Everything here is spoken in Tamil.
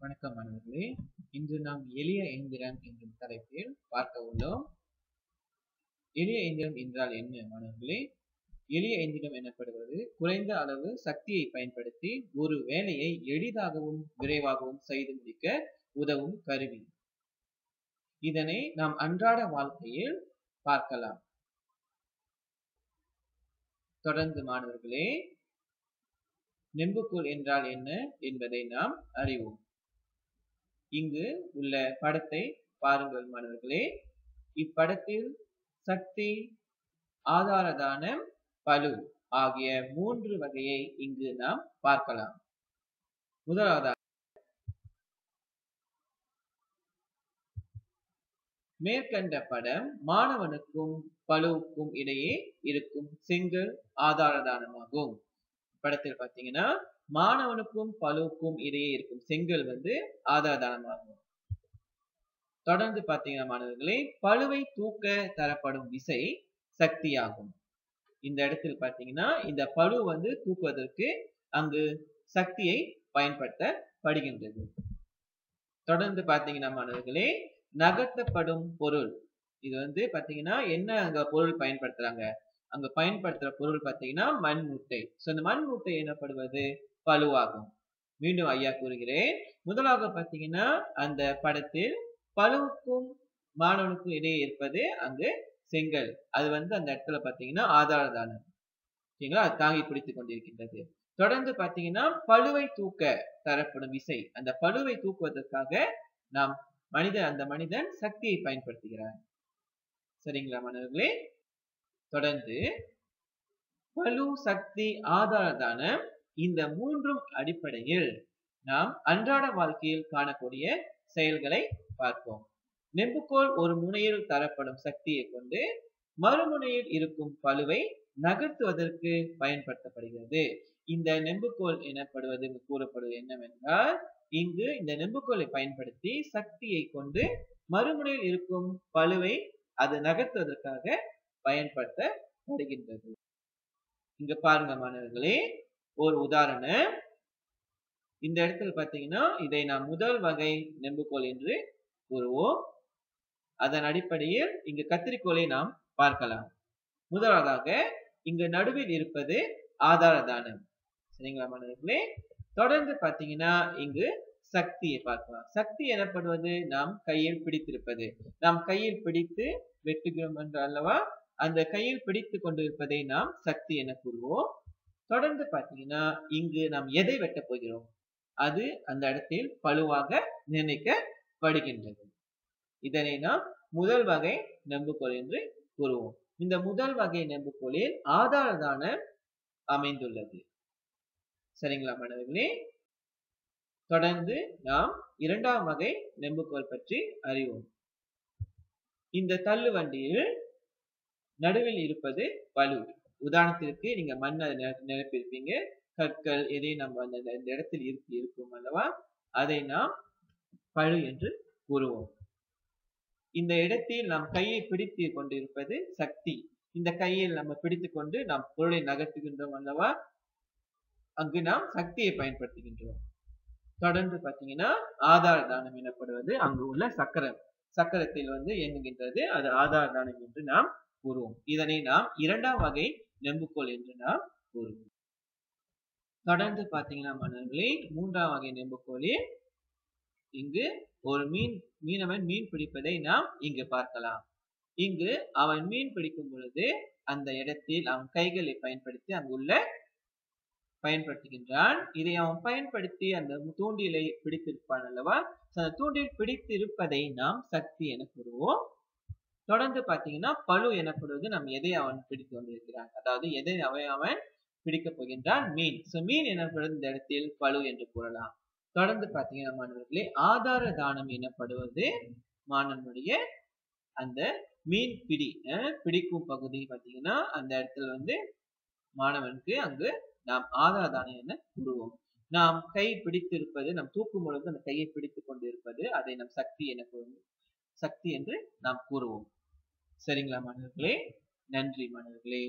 வணக்கம் மாணவர்களே இன்று நாம் எளிய எந்திரம் என்ற தலைப்பில் பார்க்க உள்ளோம் எளிய எந்திரம் என்றால் என்ன மாணவர்களே எளிய எந்திரம் எனப்படுவது குறைந்த அளவு சக்தியை பயன்படுத்தி ஒரு வேலையை எளிதாகவும் விரைவாகவும் செய்து முடிக்க உதவும் கருவி இதனை நாம் அன்றாட வாழ்க்கையில் பார்க்கலாம் தொடர்ந்து மாணவர்களே நெம்புகோல் என்றால் என்ன என்பதை நாம் அறிவோம் இங்கு உள்ள படத்தை பாருங்கள் மாணவர்களே இப்படத்தில் சக்தி ஆதாரதானம் பளு ஆகிய மூன்று வகையை இங்கு நாம் பார்க்கலாம் முதலாவதாக மேற்கண்ட படம் மாணவனுக்கும் பளுவுக்கும் இடையே இருக்கும் செங்கல் ஆதாரதானமாகும் படத்தில் பார்த்தீங்கன்னா மாணவனுக்கும் பளுவுக்கும் இடையே இருக்கும் செங்கல் வந்து ஆதாரதானமாகும் தொடர்ந்து பார்த்தீங்கன்னா மாணவர்களே பழுவை தூக்க தரப்படும் விசை சக்தியாகும் இந்த இடத்தில் பார்த்தீங்கன்னா இந்த பழு வந்து தூக்குவதற்கு அங்கு சக்தியை பயன்படுத்தப்படுகின்றது தொடர்ந்து பார்த்தீங்கன்னா மாணவர்களே நகர்த்தப்படும் பொருள் இது வந்து பாத்தீங்கன்னா என்ன அங்க பொருள் பயன்படுத்துறாங்க அங்க பயன்படுத்துற பொருள் பாத்தீங்கன்னா மண் மூட்டை சோ இந்த மண் மூட்டை எனப்படுவது பழுவாகும் மீண்டும் ஐயா கூறுகிறேன் முதலாக பாத்தீங்கன்னா அந்த படத்தில் பழுவுக்கும் மாணவனுக்கும் இடையே இருப்பது அங்கு செங்கல் அது வந்து அந்த இடத்துல பாத்தீங்கன்னா ஆதாரதானம் சரிங்களா அது தாங்கி பிடித்துக் கொண்டிருக்கின்றது தொடர்ந்து பாத்தீங்கன்னா பழுவை தூக்க தரப்படும் விசை அந்த பழுவை தூக்குவதற்காக நாம் மனிதன் அந்த மனிதன் சக்தியை பயன்படுத்துகிறார் சரிங்களா மாணவர்களே தொடர்ந்து பலு சக்தி ஆதாரதான இந்த மூன்றும் அடிப்படையில் நாம் அன்றாட வாழ்க்கையில் காணக்கூடிய செயல்களை பார்ப்போம் நெம்புகோல் ஒரு முனையில் தரப்படும் சக்தியை கொண்டு மறுமுனையில் இருக்கும் பழுவை நகர்த்துவதற்கு பயன்படுத்தப்படுகிறது இந்த நெம்புகோல் எனப்படுவது கூறப்படுவது என்னவென்றால் இங்கு இந்த நெம்புகோலை பயன்படுத்தி சக்தியை கொண்டு மறுமுனையில் இருக்கும் பழுவை அது நகர்த்துவதற்காக பயன்படுத்தப்படுகின்றது இங்க பாருங்க மாணவர்களே ஒரு உதாரணம் இந்த இடத்துல பாத்தீங்கன்னா இதை நாம் முதல் வகை நெம்புகோல் என்று கூறுவோம் அதன் அடிப்படையில் இங்கு கத்திரிக்கோலை நாம் பார்க்கலாம் முதலாவதாக இங்கு நடுவில் இருப்பது ஆதாரதானம் சரிங்களா மாணவர்களே தொடர்ந்து பாத்தீங்கன்னா இங்கு சக்தியை பார்க்கலாம் சக்தி எனப்படுவது நாம் கையில் பிடித்திருப்பது நாம் கையில் பிடித்து வெட்டுகிறோம் என்று அல்லவா அந்த கையில் பிடித்து கொண்டிருப்பதை நாம் சக்தி என கூறுவோம் தொடர்ந்து பாத்தீங்கன்னா இங்கு நாம் எதை வெட்டப் போகிறோம் அது அந்த இடத்தில் பழுவாக நிர்ணயிக்கப்படுகின்றது இதனை நாம் முதல் வகை நெம்புகோல் என்று கூறுவோம் இந்த முதல் வகை நெம்புகோலில் ஆதாரதான அமைந்துள்ளது சரிங்களா மாணவர்களே தொடர்ந்து நாம் இரண்டாம் வகை நெம்புகோல் பற்றி அறிவோம் இந்த தள்ளு வண்டியில் நடுவில் இருப்பது பலு உதாரணத்திற்கு நீங்க மண் நிரப்பியிருப்பீங்க கற்கள் எதை நம்ம அந்த இந்த இடத்தில் இருக்கு இருக்கும் அல்லவா அதை நாம் பழு என்று கூறுவோம் இந்த இடத்தில் நாம் கையை பிடித்து கொண்டிருப்பது சக்தி இந்த கையில் நம்ம பிடித்து கொண்டு நாம் பொருளை நகர்த்துகின்றோம் அல்லவா அங்கு நாம் சக்தியை பயன்படுத்துகின்றோம் தொடர்ந்து பார்த்தீங்கன்னா ஆதார தானம் எனப்படுவது அங்கு உள்ள சக்கரம் சக்கரத்தில் வந்து இயங்குகின்றது அது ஆதார தானம் என்று நாம் கூறுவோம் இதனை நாம் இரண்டாம் வகை நெம்புகோல் என்று நாம் கூறுவோம் தொடர்ந்து பார்த்தீங்கன்னா மாணவர்களே மூன்றாம் வகை நெம்புகோலில் இங்கு ஒரு மீன் மீனவன் மீன் பிடிப்பதை நாம் இங்கு பார்க்கலாம் இங்கு அவன் மீன் பிடிக்கும் பொழுது அந்த இடத்தில் அவன் கைகளை பயன்படுத்தி அங்குள்ள பயன்படுத்துகின்றான் இதை அவன் பயன்படுத்தி அந்த தூண்டிலை பிடித்திருப்பான் அல்லவா அந்த தூண்டில் பிடித்திருப்பதை நாம் சக்தி என கூறுவோம் தொடர்ந்து பாத்தீங்கன்னா பழு எனப்படுவது நம் எதை அவன் பிடித்து கொண்டிருக்கிறான் அதாவது எதை அவன் அவன் பிடிக்க போகின்றான் மீன் சோ மீன் எனப்படுவது இந்த இடத்தில் பழு என்று கூறலாம் தொடர்ந்து பாத்தீங்கன்னா மாணவர்களே ஆதார தானம் எனப்படுவது மாணவனுடைய அந்த மீன் பிடி பிடிக்கும் பகுதி பாத்தீங்கன்னா அந்த இடத்துல வந்து மாணவனுக்கு அங்கு நாம் ஆதார தானம் என கூறுவோம் நாம் கை பிடித்திருப்பது நம் தூக்கும் பொழுது அந்த கையை பிடித்துக் கொண்டிருப்பது அதை நம் சக்தி என சக்தி என்று நாம் கூறுவோம் சரிங்களா மாணவர்களே நன்றி மாணவர்களே